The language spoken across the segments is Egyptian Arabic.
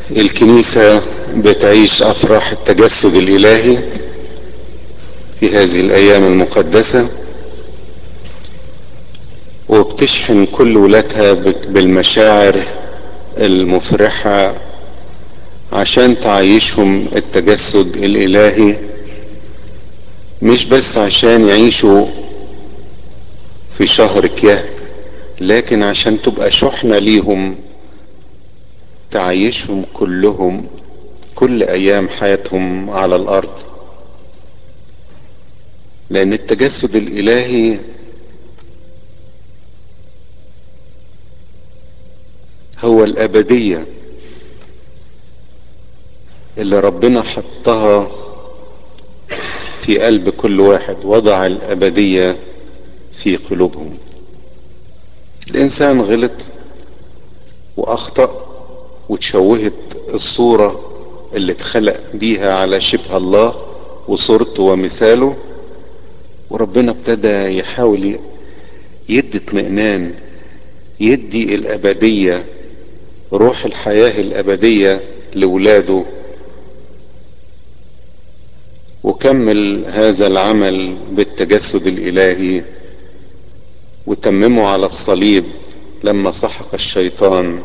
الكنيسة بتعيش أفراح التجسد الإلهي في هذه الأيام المقدسة وبتشحن كل ولادها بالمشاعر المفرحة عشان تعيشهم التجسد الإلهي مش بس عشان يعيشوا في شهر كياك لكن عشان تبقى شحنة ليهم تعيشهم كلهم كل ايام حياتهم على الارض لان التجسد الالهي هو الابديه اللي ربنا حطها في قلب كل واحد وضع الابديه في قلوبهم الانسان غلط واخطأ وتشوهت الصورة اللي اتخلق بيها على شبه الله وصورته ومثاله وربنا ابتدى يحاول يدي اطمئنان يدي الأبدية روح الحياة الأبدية لولاده وكمل هذا العمل بالتجسد الإلهي وتممه على الصليب لما سحق الشيطان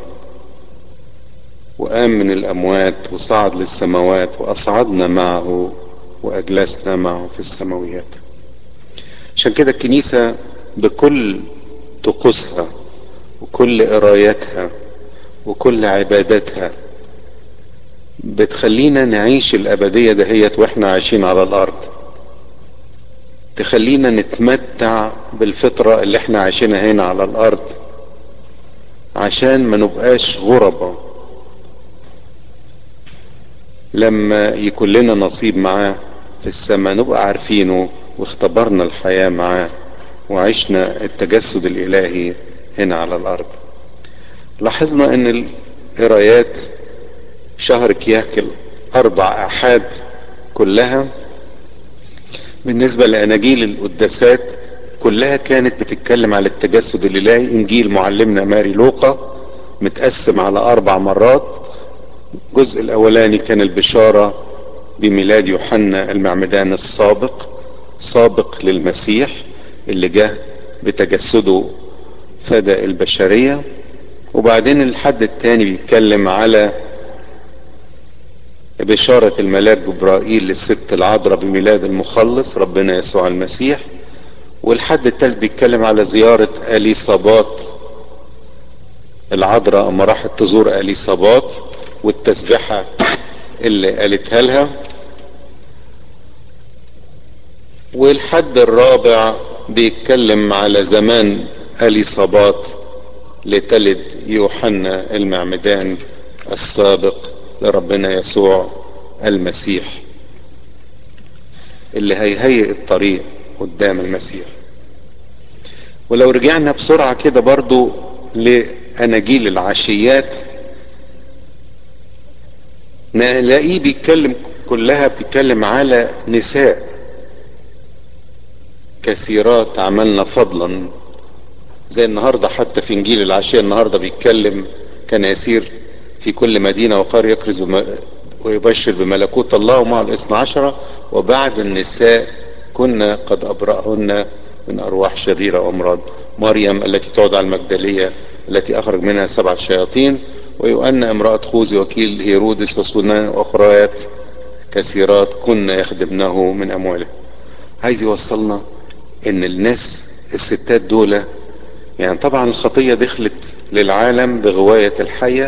وقام من الأموات وصعد للسماوات وأصعدنا معه وأجلسنا معه في السماويات عشان كده الكنيسة بكل طقوسها وكل قرايتها وكل عباداتها بتخلينا نعيش الأبدية دهيت وإحنا عايشين على الأرض تخلينا نتمتع بالفطرة اللي احنا عايشينها هنا على الأرض عشان ما نبقاش غربة لما يكون لنا نصيب معاه في السماء نبقى عارفينه واختبرنا الحياة معاه وعشنا التجسد الإلهي هنا على الأرض لاحظنا أن القرايات شهر كياك الأربع أحاد كلها بالنسبة لأناجيل القداسات كلها كانت بتتكلم على التجسد الإلهي إنجيل معلمنا ماري لوقا متقسم على أربع مرات الجزء الاولاني كان البشارة بميلاد يوحنا المعمدان السابق سابق للمسيح اللي جه بتجسده فدى البشرية وبعدين الحد الثاني بيتكلم على بشارة الملاك جبرائيل للست العذراء بميلاد المخلص ربنا يسوع المسيح والحد الثالث بيتكلم على زيارة اليصابات العذراء اما راحت تزور اليصابات والتسبحة اللي قالتها لها والحد الرابع بيتكلم على زمان اليصابات لتلد يوحنا المعمدان السابق لربنا يسوع المسيح اللي هيهيئ الطريق قدام المسيح ولو رجعنا بسرعة كده برضو لأناجيل العشيات نلاقيه بيتكلم كلها بتتكلم على نساء كثيرات عملنا فضلا زي النهاردة حتى في انجيل العشية النهاردة بيتكلم كان يسير في كل مدينة وقرية يكرز بم... ويبشر بملكوت الله ومع الاثنى عشرة وبعد النساء كنا قد أبرأهن من أرواح شريرة وأمراض مريم التي تعدى المجدلية التي أخرج منها سبعة شياطين ويؤن امرأة خوذي وكيل هيرودس وسنان أخريات كثيرات كنا يخدمنه من أمواله عايز يوصلنا ان الناس الستات دول يعني طبعا الخطية دخلت للعالم بغواية الحية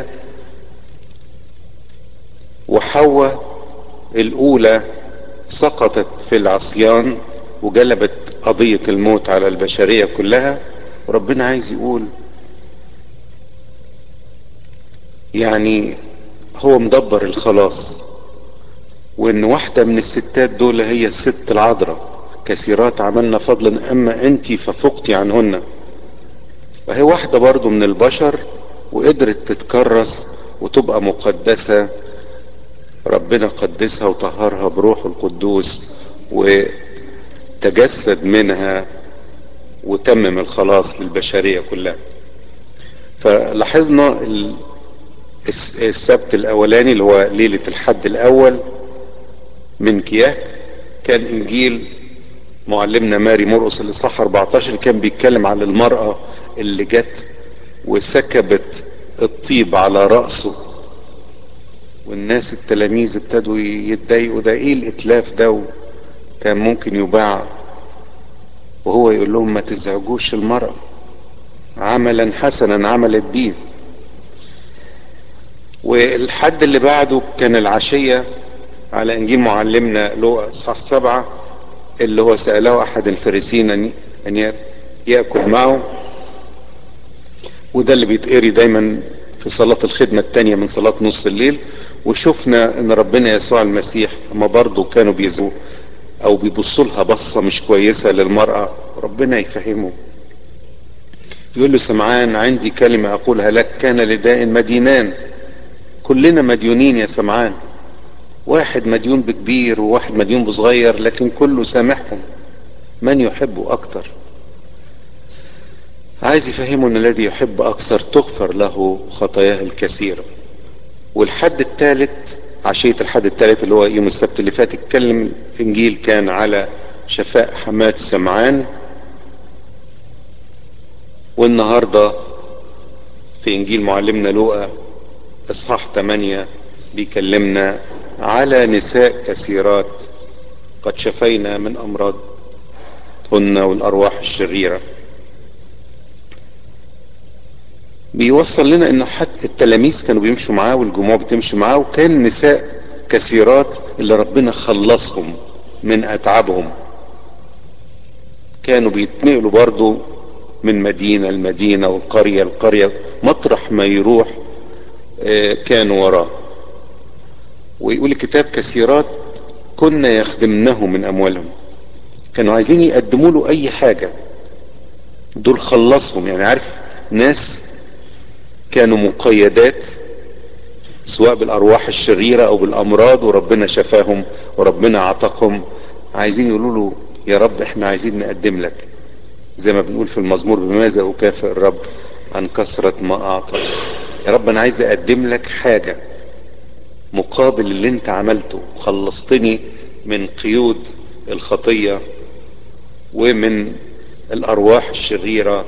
وحواء الأولى سقطت في العصيان وجلبت قضية الموت على البشرية كلها وربنا عايز يقول يعني هو مدبر الخلاص وان واحدة من الستات دول هي الست العذراء كثيرات عملنا فضلا اما انت ففقتي عنهن وهي واحدة برضو من البشر وقدرت تتكرس وتبقى مقدسة ربنا قدسها وطهرها بروحه القدوس وتجسد منها وتمم الخلاص للبشرية كلها فلاحظنا السبت الاولاني اللي هو ليلة الحد الاول من كياك كان انجيل معلمنا ماري مرقس الاصحاح 14 كان بيتكلم على المرأة اللي جت وسكبت الطيب على رأسه والناس التلاميذ ابتدوا يتضايقوا ده ايه الاتلاف ده كان ممكن يباع وهو يقول لهم ما تزعجوش المرأة عملا حسنا عملت بيه والحد اللي بعده كان العشية على انجيل معلمنا لوقا اصحاح سبعة اللي هو سأله احد الفريسين ان يأكل معه وده اللي بيتقري دايما في صلاة الخدمة التانية من صلاة نص الليل وشفنا ان ربنا يسوع المسيح اما برضه كانوا بيزوا او بيبصوا لها بصة مش كويسة للمرأة ربنا يفهمه يقول له سمعان عندي كلمة اقولها لك كان لداء مدينان كلنا مديونين يا سمعان واحد مديون بكبير وواحد مديون بصغير لكن كله سامحهم من يحبه اكتر عايز يفهمه ان الذي يحب اكثر تغفر له خطاياه الكثيره والحد الثالث عشية الحد الثالث اللي هو يوم السبت اللي فات اتكلم الانجيل كان على شفاء حماد سمعان والنهاردة في انجيل معلمنا لوقا اصحاح 8 بيكلمنا على نساء كثيرات قد شفينا من امراضهن والارواح الشريره بيوصل لنا انه حتى التلاميذ كانوا بيمشوا معاه والجموع بتمشي معاه وكان نساء كثيرات اللي ربنا خلصهم من اتعابهم كانوا بيتنقلوا برضو من مدينة لمدينة والقرية القرية مطرح ما يروح كانوا وراه ويقول الكتاب كثيرات كنا يخدمنه من اموالهم كانوا عايزين يقدموا له اي حاجة دول خلصهم يعني عارف ناس كانوا مقيدات سواء بالارواح الشريره او بالامراض وربنا شفاهم وربنا عتقهم عايزين يقولوا له يا رب احنا عايزين نقدم لك زي ما بنقول في المزمور بماذا اكافئ الرب عن كثره ما اعطى يا رب انا عايز اقدم لك حاجه مقابل اللي انت عملته خلصتني من قيود الخطيه ومن الارواح الشريره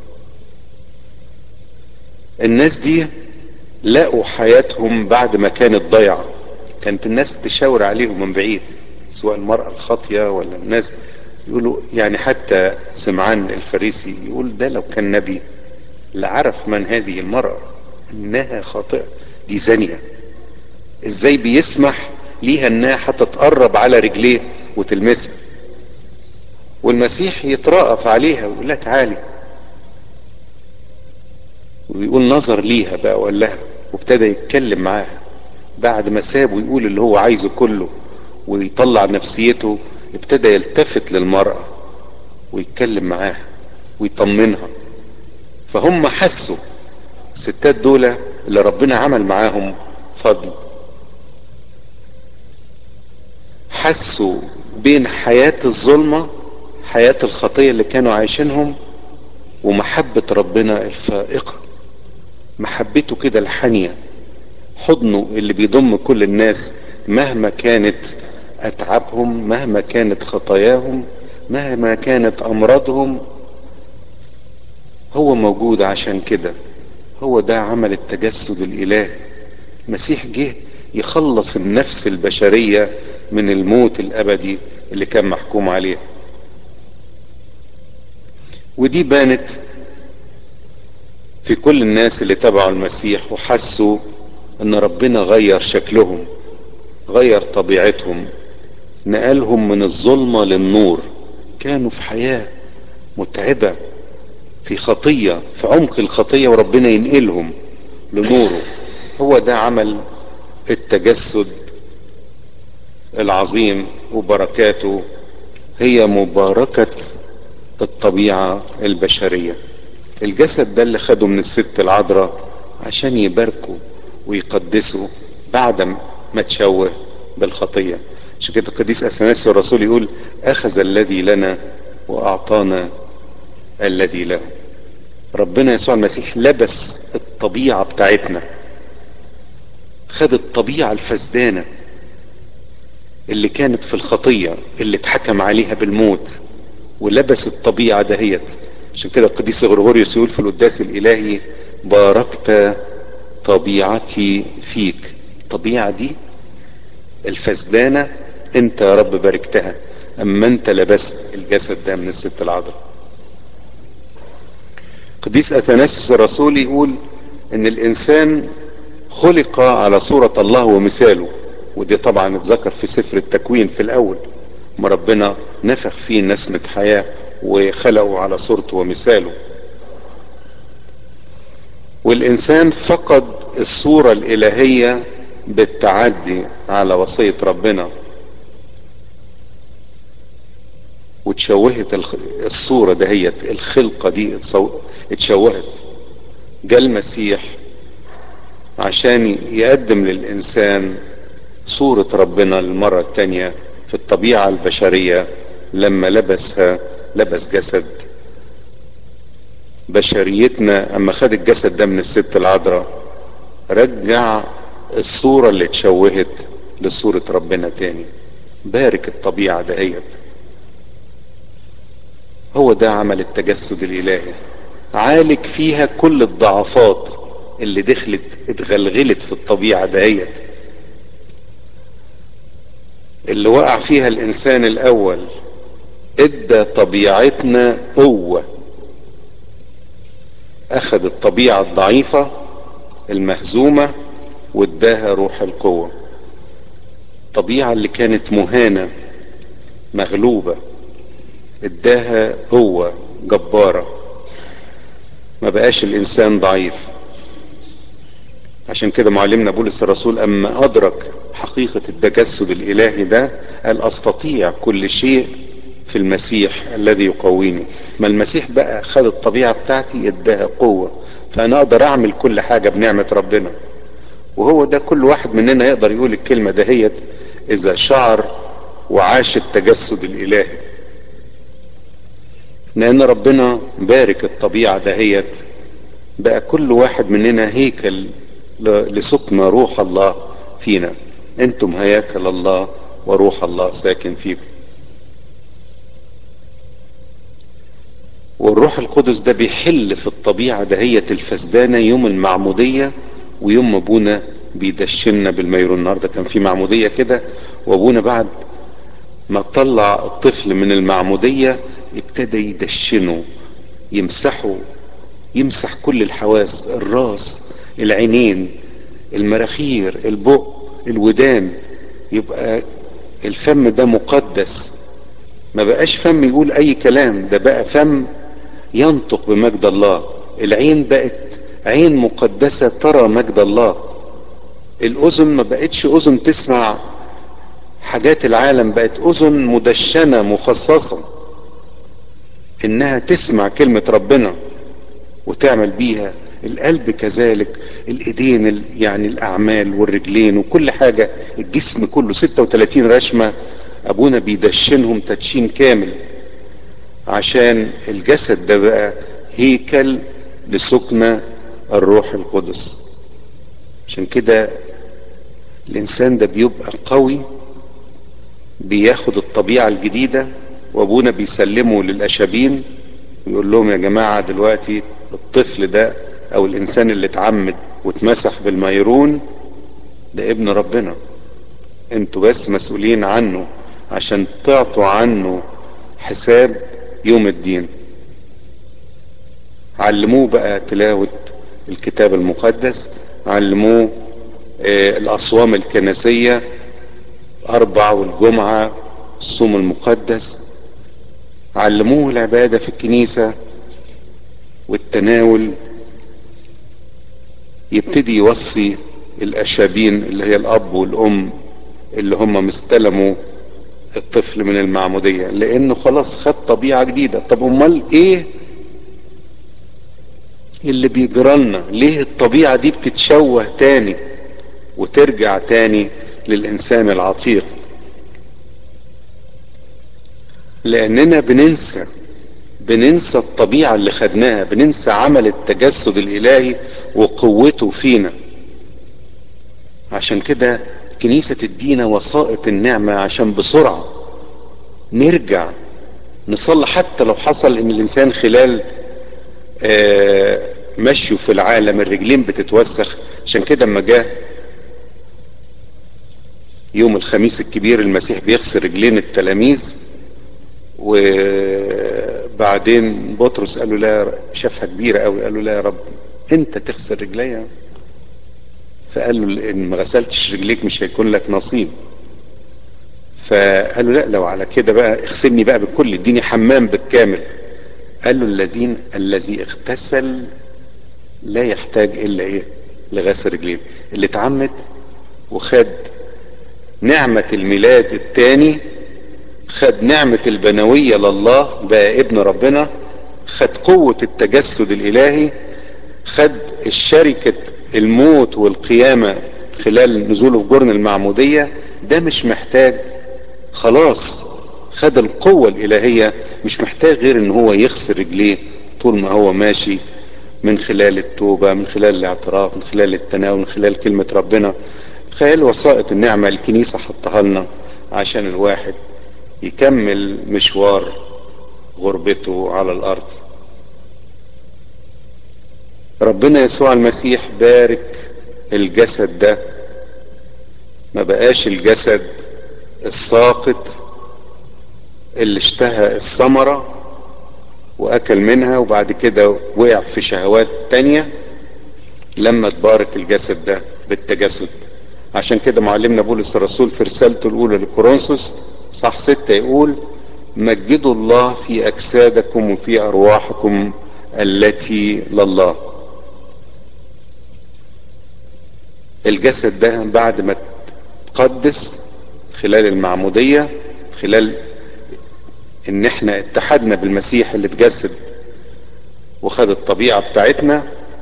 الناس دي لقوا حياتهم بعد ما كانت ضيعة كانت الناس تشاور عليهم من بعيد سواء المرأة الخاطية ولا الناس يقولوا يعني حتى سمعان الفريسي يقول ده لو كان نبي لعرف من هذه المرأة انها خاطئة دي زانية ازاي بيسمح ليها انها حتى تقرب على رجليه وتلمسها والمسيح يترأف عليها ويقول لها تعالي ويقول نظر ليها بقى وقال لها وابتدى يتكلم معاها بعد ما ساب ويقول اللي هو عايزه كله ويطلع نفسيته ابتدى يلتفت للمرأة ويتكلم معاها ويطمنها فهم حسوا الستات دول اللي ربنا عمل معاهم فضل حسوا بين حياة الظلمة حياة الخطية اللي كانوا عايشينهم ومحبة ربنا الفائقة محبته كده الحانية حضنه اللي بيضم كل الناس مهما كانت اتعابهم مهما كانت خطاياهم مهما كانت امراضهم هو موجود عشان كده هو ده عمل التجسد الالهي المسيح جه يخلص النفس البشرية من الموت الابدي اللي كان محكوم عليه ودي بانت في كل الناس اللي تبعوا المسيح وحسوا ان ربنا غير شكلهم غير طبيعتهم نقلهم من الظلمة للنور كانوا في حياة متعبة في خطية في عمق الخطية وربنا ينقلهم لنوره هو ده عمل التجسد العظيم وبركاته هي مباركة الطبيعة البشرية الجسد ده اللي خده من الست العذراء عشان يباركوا ويقدسوا بعد ما تشوه بالخطية عشان كده القديس اثناسيوس الرسول يقول اخذ الذي لنا واعطانا الذي له ربنا يسوع المسيح لبس الطبيعة بتاعتنا خد الطبيعة الفسدانة اللي كانت في الخطية اللي اتحكم عليها بالموت ولبس الطبيعة دهيت عشان كده القديس غرغوريوس يقول في القداس الإلهي باركت طبيعتي فيك الطبيعة دي الفسدانة انت يا رب باركتها اما انت لبست الجسد ده من الست العذراء قديس اثناسيوس الرسول يقول ان الانسان خلق على صورة الله ومثاله ودي طبعا اتذكر في سفر التكوين في الاول ما ربنا نفخ فيه نسمة حياة وخلقه على صورته ومثاله والانسان فقد الصورة الالهية بالتعدي على وصية ربنا وتشوهت الصورة دهيت الخلقة دي اتشوهت جاء المسيح عشان يقدم للإنسان صورة ربنا للمرة التانية في الطبيعة البشرية لما لبسها لبس جسد بشريتنا اما خد الجسد ده من الست العذراء رجع الصورة اللي اتشوهت لصورة ربنا تاني بارك الطبيعة دهيت هو ده عمل التجسد الالهي عالج فيها كل الضعفات اللي دخلت اتغلغلت في الطبيعة دهيت اللي وقع فيها الانسان الاول ادى طبيعتنا قوة اخذ الطبيعة الضعيفة المهزومة واداها روح القوة الطبيعة اللي كانت مهانة مغلوبة اداها قوة جبارة ما بقاش الانسان ضعيف عشان كده معلمنا بولس الرسول اما ادرك حقيقة التجسد الالهي ده قال استطيع كل شيء في المسيح الذي يقويني ما المسيح بقى خد الطبيعة بتاعتي اداها قوة فانا اقدر اعمل كل حاجة بنعمة ربنا وهو ده كل واحد مننا يقدر يقول الكلمة دهيت اذا شعر وعاش التجسد الالهي لان ربنا بارك الطبيعة دهيت بقى كل واحد مننا هيكل لسكن روح الله فينا انتم هياكل الله وروح الله ساكن فيكم والروح القدس ده بيحل في الطبيعة دهية الفسدانة يوم المعمودية ويوم ما ابونا بيدشنا بالميرون النهارده كان في معمودية كده وابونا بعد ما طلع الطفل من المعمودية ابتدى يدشنه يمسحه يمسح كل الحواس الراس العينين المراخير البق الودان يبقى الفم ده مقدس ما بقاش فم يقول اي كلام ده بقى فم ينطق بمجد الله العين بقت عين مقدسة ترى مجد الله الاذن ما بقتش اذن تسمع حاجات العالم بقت اذن مدشنة مخصصة انها تسمع كلمة ربنا وتعمل بيها القلب كذلك الايدين يعني الاعمال والرجلين وكل حاجة الجسم كله 36 رشمة ابونا بيدشنهم تدشين كامل عشان الجسد ده بقى هيكل لسكنة الروح القدس عشان كده الانسان ده بيبقى قوي بياخد الطبيعة الجديدة وابونا بيسلمه للاشابين ويقول لهم يا جماعة دلوقتي الطفل ده او الانسان اللي اتعمد واتمسح بالميرون ده ابن ربنا انتوا بس مسؤولين عنه عشان تعطوا عنه حساب يوم الدين علموه بقى تلاوة الكتاب المقدس علموه آه الاصوام الكنسية اربع والجمعة الصوم المقدس علموه العبادة في الكنيسة والتناول يبتدي يوصي الاشابين اللي هي الاب والام اللي هم مستلموا الطفل من المعمودية لانه خلاص خد طبيعة جديدة طب امال ايه اللي بيجرالنا ليه الطبيعة دي بتتشوه تاني وترجع تاني للانسان العتيق لاننا بننسى بننسى الطبيعة اللي خدناها بننسى عمل التجسد الالهي وقوته فينا عشان كده الكنيسة تدينا وسائط النعمة عشان بسرعة نرجع نصلي حتى لو حصل ان الانسان خلال آه مشيه في العالم الرجلين بتتوسخ عشان كده اما جه يوم الخميس الكبير المسيح بيغسل رجلين التلاميذ وبعدين بطرس قال له لا شافها كبيرة قوي قال له لا يا رب انت تغسل رجليا فقال له ان ما غسلتش رجليك مش هيكون لك نصيب فقال له لا لو على كده بقى اغسلني بقى بالكل اديني حمام بالكامل قال له الذين الذي اغتسل لا يحتاج الا ايه لغسل رجلين اللي اتعمد وخد نعمة الميلاد الثاني خد نعمة البنوية لله بقى ابن ربنا خد قوة التجسد الالهي خد الشركة الموت والقيامة خلال نزوله في جرن المعمودية ده مش محتاج خلاص خد القوة الالهية مش محتاج غير ان هو يغسل رجليه طول ما هو ماشي من خلال التوبة من خلال الاعتراف من خلال التناول من خلال كلمة ربنا خيال وسائط النعمة الكنيسة حطها لنا عشان الواحد يكمل مشوار غربته على الارض ربنا يسوع المسيح بارك الجسد ده ما بقاش الجسد الساقط اللي اشتهى الثمرة واكل منها وبعد كده وقع في شهوات تانية لما تبارك الجسد ده بالتجسد عشان كده معلمنا بولس الرسول في رسالته الاولى لكورنثوس صح ستة يقول مجدوا الله في اجسادكم وفي ارواحكم التي لله الجسد ده بعد ما تقدس خلال المعمودية خلال ان احنا اتحدنا بالمسيح اللي اتجسد وخد الطبيعة بتاعتنا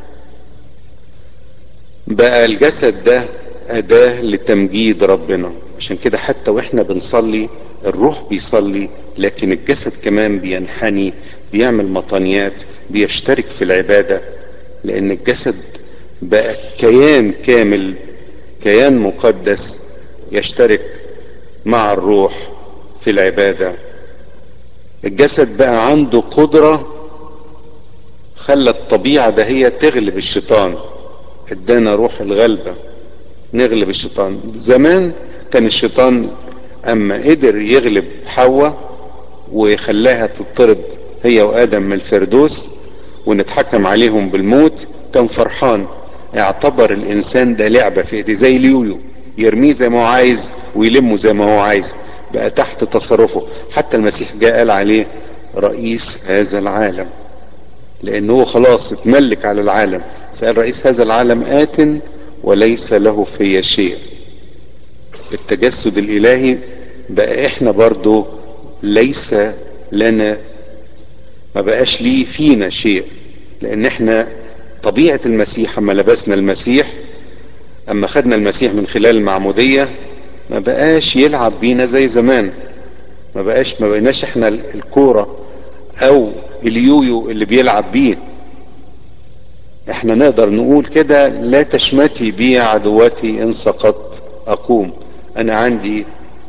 بقى الجسد ده اداة لتمجيد ربنا عشان كده حتى واحنا بنصلي الروح بيصلي لكن الجسد كمان بينحني بيعمل مطانيات بيشترك في العبادة لان الجسد بقى كيان كامل كيان مقدس يشترك مع الروح في العبادة الجسد بقى عنده قدرة خلى الطبيعة ده هي تغلب الشيطان ادانا روح الغلبة نغلب الشيطان زمان كان الشيطان اما قدر يغلب حواء ويخلاها تطرد هي وادم من الفردوس ونتحكم عليهم بالموت كان فرحان اعتبر الانسان ده لعبة في ايديه زي اليويو يرميه زي ما هو عايز ويلمه زي ما هو عايز بقى تحت تصرفه حتى المسيح جاء قال عليه رئيس هذا العالم لانه خلاص اتملك على العالم سأل رئيس هذا العالم آت وليس له في شيء التجسد الالهي بقى احنا برضو ليس لنا ما بقاش ليه فينا شيء لان احنا طبيعة المسيح اما لبسنا المسيح اما خدنا المسيح من خلال المعمودية ما بقاش يلعب بينا زي زمان ما بقاش ما بقيناش احنا الكورة او اليويو اللي بيلعب بيه احنا نقدر نقول كده لا تشمتي بي عدوتي ان سقطت اقوم انا عندي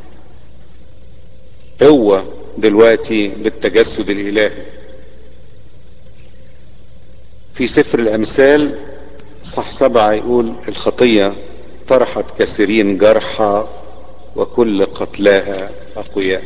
قوة دلوقتي بالتجسد الالهي في سفر الامثال صح سبعة يقول الخطية طرحت كثيرين جرحى وكل قتلاها اقوياء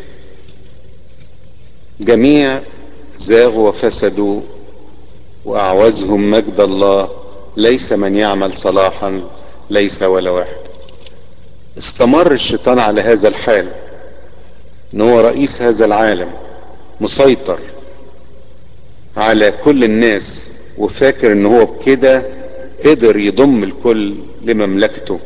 جميع زاغوا وفسدوا واعوزهم مجد الله ليس من يعمل صلاحا ليس ولا واحد استمر الشيطان على هذا الحال ان هو رئيس هذا العالم مسيطر على كل الناس وفاكر ان هو بكده قدر يضم الكل لمملكته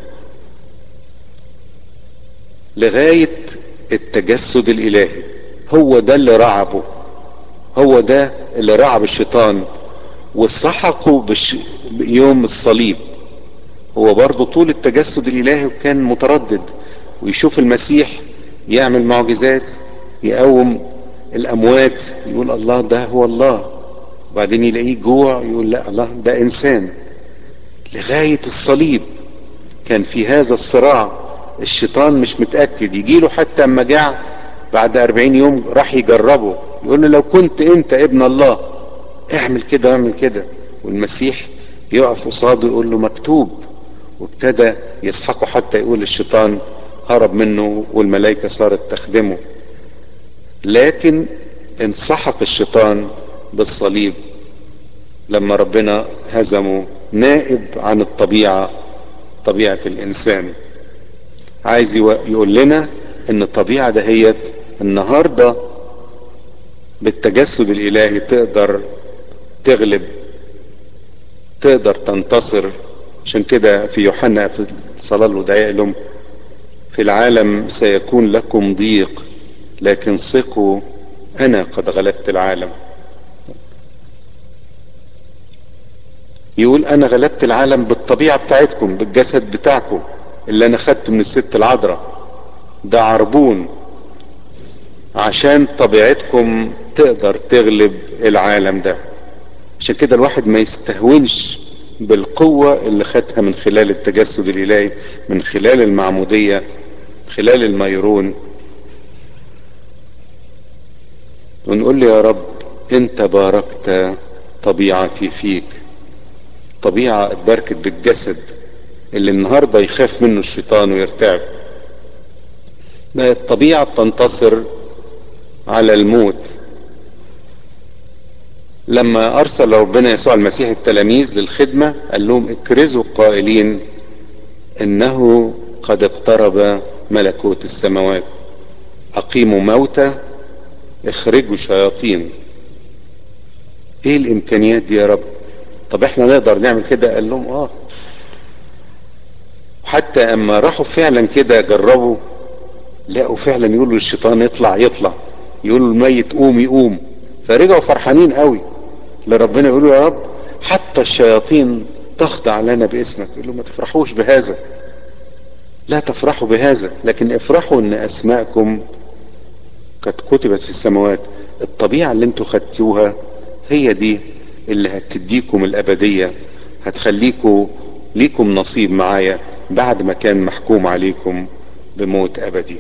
لغاية التجسد الالهي هو ده اللي رعبه هو ده اللي رعب الشيطان وسحقه بش... يوم الصليب هو برضه طول التجسد الالهي وكان متردد ويشوف المسيح يعمل معجزات يقوم الاموات يقول الله ده هو الله وبعدين يلاقيه جوع يقول لا الله ده انسان لغاية الصليب كان في هذا الصراع الشيطان مش متأكد يجيله حتى اما جاع بعد أربعين يوم راح يجربه يقول له لو كنت انت ابن الله اعمل كده واعمل كده والمسيح يقف قصاده يقول له مكتوب وابتدى يسحقه حتى يقول الشيطان هرب منه والملائكة صارت تخدمه لكن انسحق الشيطان بالصليب لما ربنا هزمه نائب عن الطبيعة طبيعة الإنسان عايز يقول لنا ان الطبيعة دهيت النهاردة بالتجسد الإلهي تقدر تغلب تقدر تنتصر عشان كده في يوحنا في الصلاة الوداعية لهم في العالم سيكون لكم ضيق لكن ثقوا أنا قد غلبت العالم يقول أنا غلبت العالم بالطبيعة بتاعتكم بالجسد بتاعكم اللي أنا خدته من الست العذراء ده عربون عشان طبيعتكم تقدر تغلب العالم ده عشان كده الواحد ما يستهونش بالقوة اللي خدها من خلال التجسد الإلهي من خلال المعمودية من خلال الميرون ونقول له يا رب انت باركت طبيعتي فيك طبيعة اتباركت بالجسد اللي النهاردة يخاف منه الشيطان ويرتعب بقت الطبيعة بتنتصر على الموت لما ارسل ربنا يسوع المسيح التلاميذ للخدمة قال لهم اكرزوا قائلين انه قد اقترب ملكوت السماوات اقيموا موتى اخرجوا شياطين ايه الامكانيات دي يا رب طب احنا نقدر نعمل كده قال لهم اه حتى اما راحوا فعلا كده جربوا لقوا فعلا يقولوا للشيطان يطلع يطلع يقولوا الميت قوم يقوم فرجعوا فرحانين قوي لربنا يقولوا يا رب حتى الشياطين تخضع لنا باسمك يقول لهم ما تفرحوش بهذا لا تفرحوا بهذا لكن افرحوا ان اسماءكم قد كتبت في السماوات الطبيعة اللي انتوا خدتوها هي دي اللي هتديكم الابدية هتخليكم ليكم نصيب معايا بعد ما كان محكوم عليكم بموت ابدي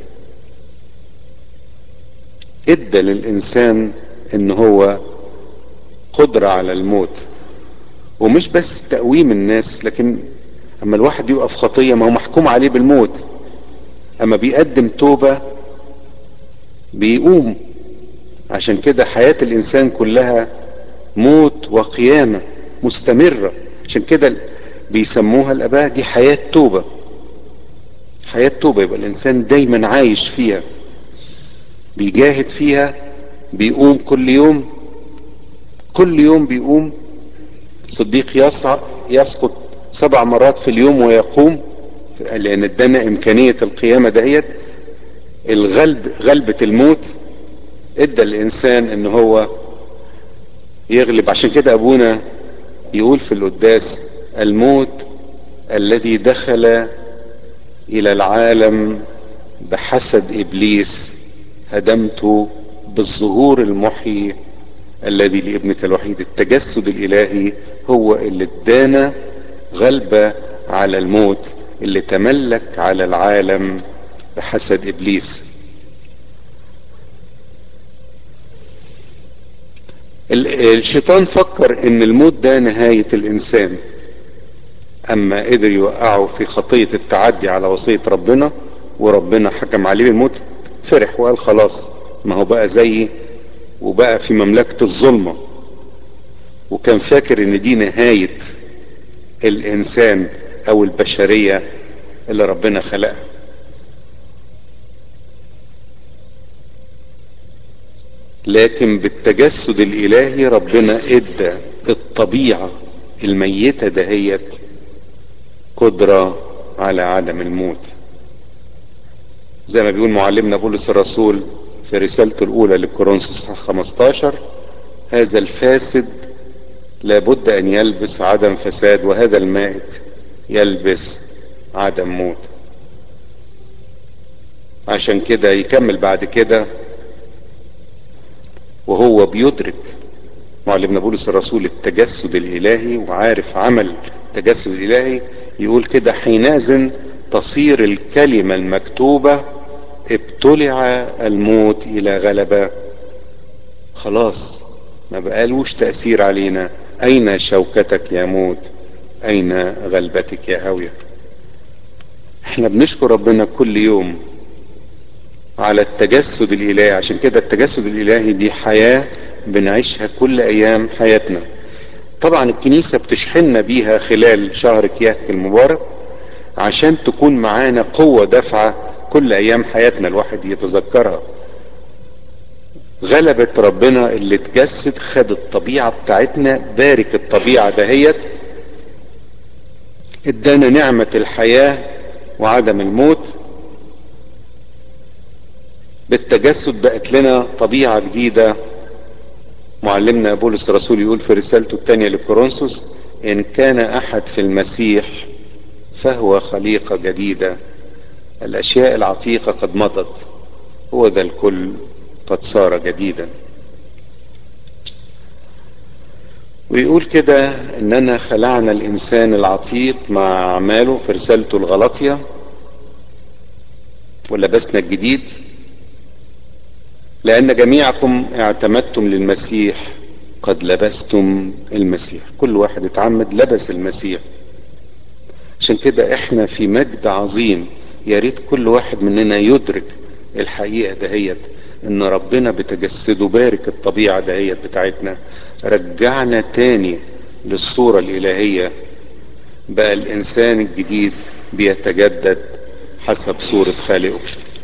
ادى للانسان ان هو قدرة على الموت ومش بس تقويم الناس لكن اما الواحد يبقى في خطية ما هو محكوم عليه بالموت اما بيقدم توبة بيقوم عشان كده حياة الانسان كلها موت وقيامة مستمرة عشان كده بيسموها الاباء دي حياة توبة حياة توبة يبقى الانسان دايما عايش فيها بيجاهد فيها بيقوم كل يوم كل يوم بيقوم صديق يسقط سبع مرات في اليوم ويقوم لان ادانا امكانية القيامة دهيت الغلب غلبة الموت ادى الانسان ان هو يغلب عشان كده ابونا يقول في القداس الموت الذي دخل الى العالم بحسد ابليس هدمته بالظهور المحيي الذي لابنك الوحيد التجسد الالهي هو اللي ادانا غلبة على الموت اللي تملك على العالم بحسد ابليس الشيطان فكر ان الموت ده نهاية الانسان اما قدر يوقعه في خطية التعدي على وصية ربنا وربنا حكم عليه بالموت فرح وقال خلاص ما هو بقى زيي وبقى في مملكة الظلمة وكان فاكر ان دي نهاية الانسان او البشرية اللي ربنا خلقها لكن بالتجسد الالهي ربنا ادى الطبيعة الميتة دهيت قدرة على عدم الموت زي ما بيقول معلمنا بولس الرسول في رسالته الاولى لكورنثوس 15 هذا الفاسد لابد ان يلبس عدم فساد وهذا المائت يلبس عدم موت عشان كده يكمل بعد كده وهو بيدرك معلمنا بولس الرسول التجسد الالهي وعارف عمل التجسد الالهي يقول كده حينئذ تصير الكلمة المكتوبة ابتلع الموت الى غلبة خلاص ما بقالوش تأثير علينا اين شوكتك يا موت اين غلبتك يا هاوية احنا بنشكر ربنا كل يوم على التجسد الالهي عشان كده التجسد الالهي دي حياة بنعيشها كل ايام حياتنا طبعا الكنيسة بتشحننا بيها خلال شهر كياك المبارك عشان تكون معانا قوة دافعة كل ايام حياتنا الواحد يتذكرها غلبة ربنا اللي اتجسد خد الطبيعة بتاعتنا بارك الطبيعة دهيت ادانا نعمة الحياة وعدم الموت بالتجسد بقت لنا طبيعة جديدة معلمنا بولس الرسول يقول في رسالته الثانية لكورنثوس إن كان أحد في المسيح فهو خليقة جديدة الأشياء العتيقة قد مضت هو ذا الكل قد صار جديدا ويقول كده اننا خلعنا الانسان العتيق مع اعماله في رسالته الغلطية ولبسنا الجديد لان جميعكم اعتمدتم للمسيح قد لبستم المسيح كل واحد اتعمد لبس المسيح عشان كده احنا في مجد عظيم يا ريت كل واحد مننا يدرك الحقيقة دهيت ان ربنا بتجسده بارك الطبيعة دهيت بتاعتنا رجعنا تاني للصورة الالهية بقى الانسان الجديد بيتجدد حسب صورة خالقه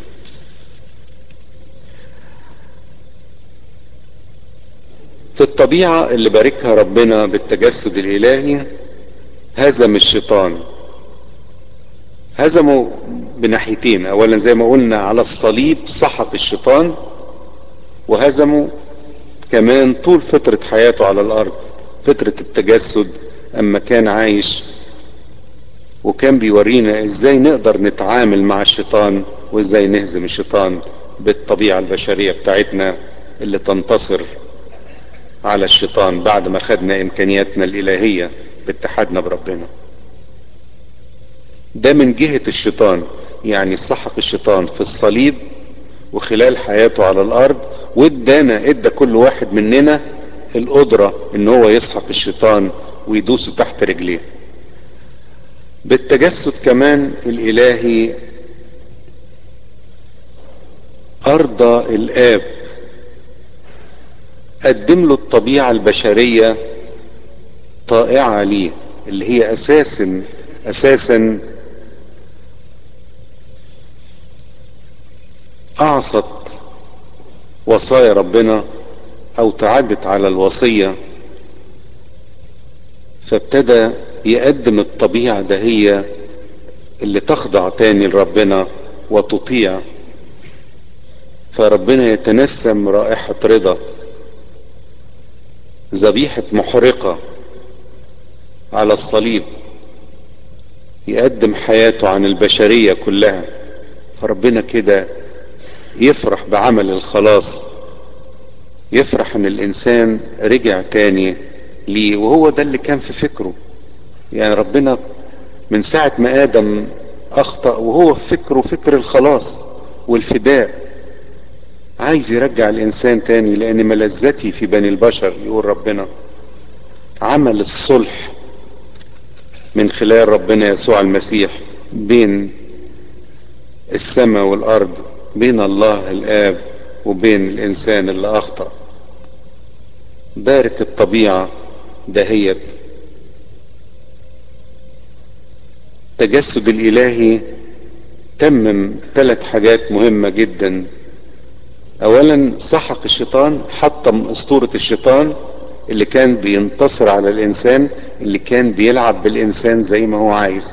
في الطبيعة اللي باركها ربنا بالتجسد الالهي هزم الشيطان هزمه بناحيتين اولا زي ما قلنا على الصليب سحق الشيطان وهزمه كمان طول فترة حياته على الارض فترة التجسد اما كان عايش وكان بيورينا ازاي نقدر نتعامل مع الشيطان وازاي نهزم الشيطان بالطبيعة البشرية بتاعتنا اللي تنتصر على الشيطان بعد ما خدنا امكانياتنا الالهية باتحادنا بربنا ده من جهة الشيطان يعني سحق الشيطان في الصليب وخلال حياته على الارض وادانا ادى كل واحد مننا القدرة ان هو يسحق الشيطان ويدوسه تحت رجليه بالتجسد كمان الالهي ارضى الاب قدم له الطبيعة البشرية طائعة ليه اللي هي اساسا اساسا اعصت وصايا ربنا او تعدت على الوصية فابتدى يقدم الطبيعة دهية اللي تخضع تاني لربنا وتطيع فربنا يتنسم رائحة رضا ذبيحة محرقة على الصليب يقدم حياته عن البشرية كلها فربنا كده يفرح بعمل الخلاص يفرح ان الانسان رجع تاني ليه وهو ده اللي كان في فكره يعني ربنا من ساعة ما ادم اخطأ وهو في فكره فكر الخلاص والفداء عايز يرجع الانسان تاني لان ملذتي في بني البشر يقول ربنا عمل الصلح من خلال ربنا يسوع المسيح بين السماء والارض بين الله الاب وبين الانسان اللي اخطأ بارك الطبيعة دهيت تجسد الالهي تمم ثلاث حاجات مهمة جدا اولا سحق الشيطان حطم اسطورة الشيطان اللي كان بينتصر على الانسان اللي كان بيلعب بالانسان زي ما هو عايز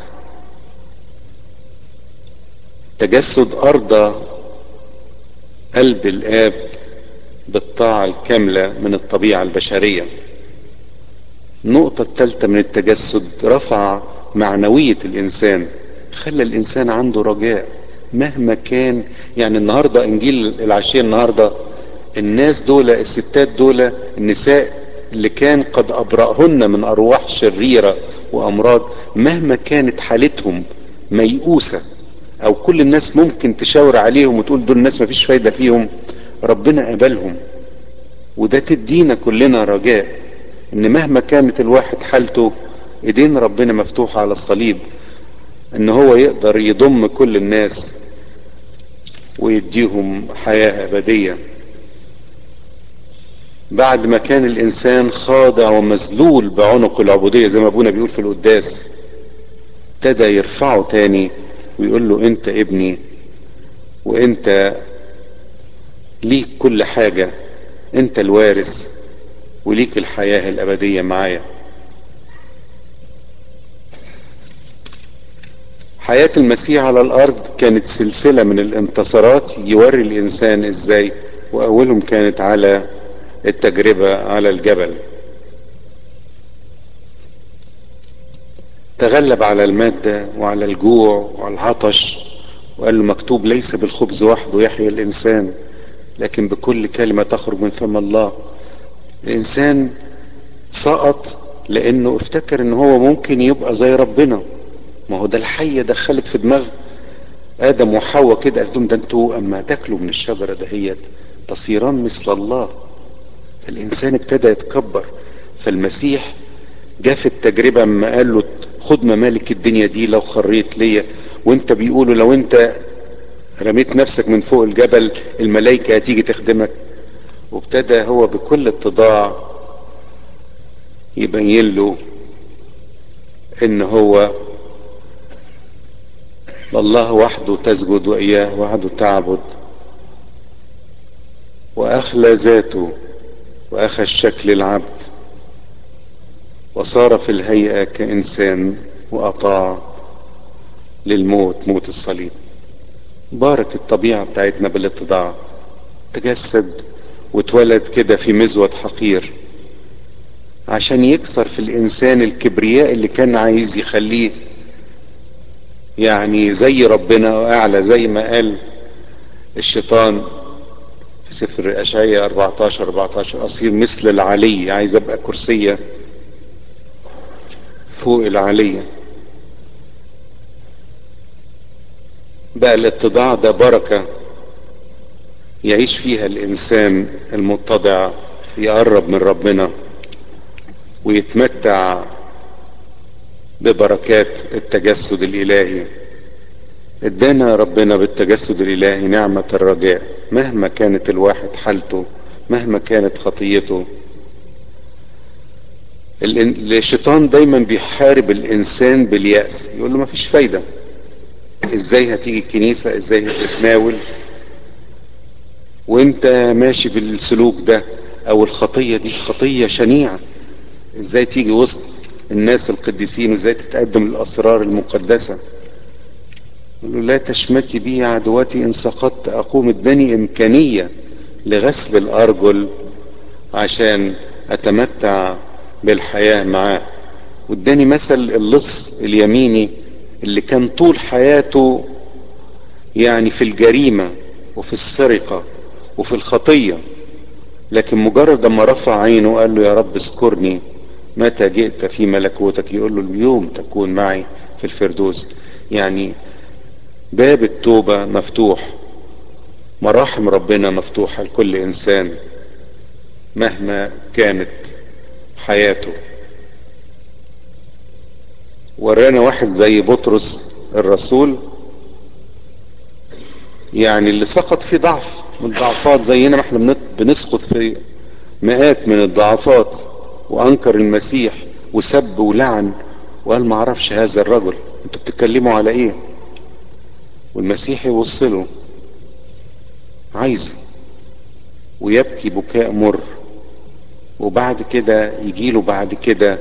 تجسد ارضى قلب الاب بالطاعة الكاملة من الطبيعة البشرية النقطة الثالثة من التجسد رفع معنوية الانسان خلى الانسان عنده رجاء مهما كان يعني النهاردة انجيل العشية النهاردة الناس دول الستات دول النساء اللي كان قد ابرأهن من ارواح شريرة وامراض مهما كانت حالتهم ميؤوسة او كل الناس ممكن تشاور عليهم وتقول دول الناس مفيش فايدة فيهم ربنا قبلهم وده تدينا كلنا رجاء ان مهما كانت الواحد حالته ايدين ربنا مفتوحة على الصليب ان هو يقدر يضم كل الناس ويديهم حياة ابدية بعد ما كان الانسان خاضع ومذلول بعنق العبودية زي ما ابونا بيقول في القداس ابتدى يرفعه تاني ويقول له انت ابني وانت ليك كل حاجة انت الوارث وليك الحياة الابدية معايا حياة المسيح على الارض كانت سلسلة من الانتصارات يوري الانسان ازاي واولهم كانت على التجربة على الجبل تغلب على المادة وعلى الجوع وعلى العطش وقال له مكتوب ليس بالخبز وحده يحيى الإنسان لكن بكل كلمة تخرج من فم الله الإنسان سقط لأنه افتكر إن هو ممكن يبقى زي ربنا ما هو ده الحية دخلت في دماغ آدم وحواء كده قالت لهم ده انتوا أما تاكلوا من الشجرة دهيت تصيران مثل الله فالإنسان ابتدى يتكبر فالمسيح جاء في التجربة اما قال له خد ممالك الدنيا دي لو خريت ليا وانت بيقولوا لو انت رميت نفسك من فوق الجبل الملائكة هتيجي تخدمك وابتدى هو بكل اتضاع يبين له ان هو الله وحده تسجد واياه وحده تعبد واخلى ذاته واخذ شكل العبد وصار في الهيئة كإنسان وأطاع للموت موت الصليب بارك الطبيعة بتاعتنا بالاتضاع تجسد واتولد كده في مزود حقير عشان يكسر في الإنسان الكبرياء اللي كان عايز يخليه يعني زي ربنا وأعلى زي ما قال الشيطان في سفر أشعية 14 14 أصير مثل العلي عايز أبقى كرسية فوق العالية بقى الاتضاع ده بركة يعيش فيها الإنسان المتضع يقرب من ربنا ويتمتع ببركات التجسد الإلهي ادانا ربنا بالتجسد الإلهي نعمة الرجاء مهما كانت الواحد حالته مهما كانت خطيته الشيطان دايما بيحارب الانسان باليأس يقول له ما فيش فايدة ازاي هتيجي الكنيسة ازاي هتتناول وانت ماشي بالسلوك ده او الخطية دي خطية شنيعة ازاي تيجي وسط الناس القديسين وازاي تتقدم الاسرار المقدسة يقول له لا تشمتي بي عدواتي ان سقطت اقوم اداني امكانية لغسل الارجل عشان اتمتع بالحياة معاه واداني مثل اللص اليميني اللي كان طول حياته يعني في الجريمة وفي السرقة وفي الخطية لكن مجرد ما رفع عينه قال له يا رب اذكرني متى جئت في ملكوتك يقول له اليوم تكون معي في الفردوس يعني باب التوبة مفتوح مراحم ربنا مفتوحة لكل إنسان مهما كانت حياته ورانا واحد زي بطرس الرسول يعني اللي سقط في ضعف من الضعفات زينا ما احنا بنسقط في مئات من الضعفات وانكر المسيح وسب ولعن وقال ما اعرفش هذا الرجل انتوا بتتكلموا على ايه والمسيح يوصله عايزه ويبكي بكاء مر وبعد كده يجيله بعد كده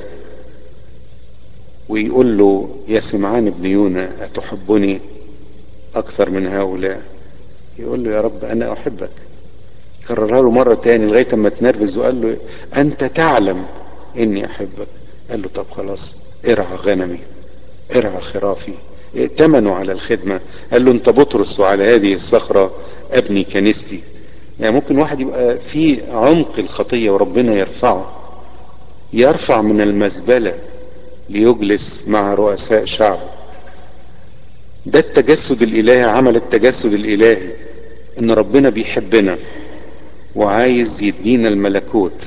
ويقول له يا سمعان ابن يونا أتحبني أكثر من هؤلاء يقول له يا رب أنا أحبك كررها له مرة تاني لغاية ما تنرفز وقال له أنت تعلم إني أحبك قال له طب خلاص ارعى غنمي ارعى خرافي ائتمنوا على الخدمة قال له أنت بطرس وعلى هذه الصخرة أبني كنيستي يعني ممكن واحد يبقى في عمق الخطية وربنا يرفعه يرفع من المزبلة ليجلس مع رؤساء شعبه ده التجسد الالهي عمل التجسد الالهي ان ربنا بيحبنا وعايز يدينا الملكوت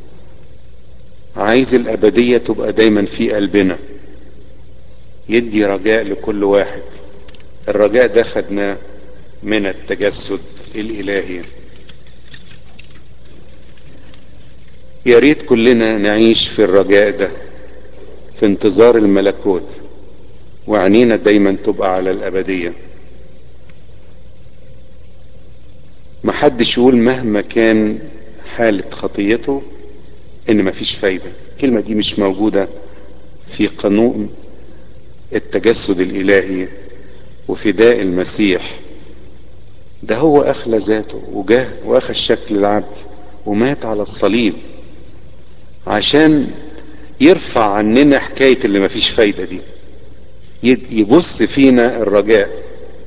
عايز الابدية تبقى دايما في قلبنا يدي رجاء لكل واحد الرجاء ده خدناه من التجسد الالهي يا ريت كلنا نعيش في الرجاء ده في انتظار الملكوت وعينينا دايما تبقى على الابدية محدش يقول مهما كان حالة خطيته ان مفيش فايدة الكلمة دي مش موجودة في قانون التجسد الالهي وفداء المسيح ده هو اخلى ذاته وجاه واخذ شكل العبد ومات على الصليب عشان يرفع عننا حكاية اللي مفيش فايدة دي يبص فينا الرجاء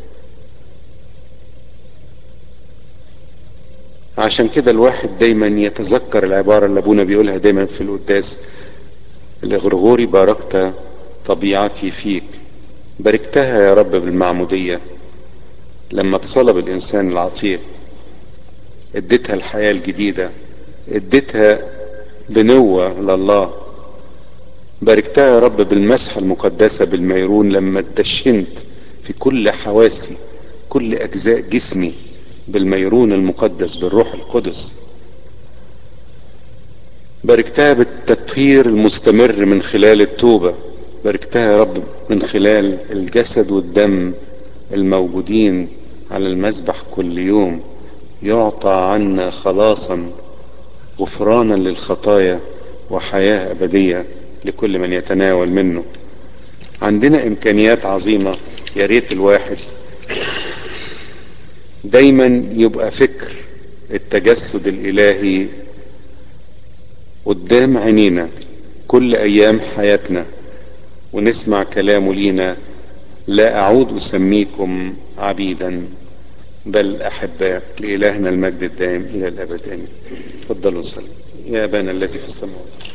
عشان كده الواحد دايما يتذكر العبارة اللي ابونا بيقولها دايما في القداس الاغرغوري باركت طبيعتي فيك باركتها يا رب بالمعمودية لما اتصلب الانسان العتيق اديتها الحياة الجديدة اديتها بنوة لله باركتها يا رب بالمسحة المقدسة بالميرون لما اتدشنت في كل حواسي كل اجزاء جسمي بالميرون المقدس بالروح القدس باركتها بالتطهير المستمر من خلال التوبة باركتها يا رب من خلال الجسد والدم الموجودين على المذبح كل يوم يعطى عنا خلاصا غفرانا للخطايا وحياة أبدية لكل من يتناول منه عندنا إمكانيات عظيمة يا ريت الواحد دايما يبقى فكر التجسد الإلهي قدام عينينا كل أيام حياتنا ونسمع كلامه لينا لا أعود أسميكم عبيدا بل أحباء لإلهنا المجد الدائم إلى الأبد آمين تفضلوا صلوا يا أبانا الذي في السماوات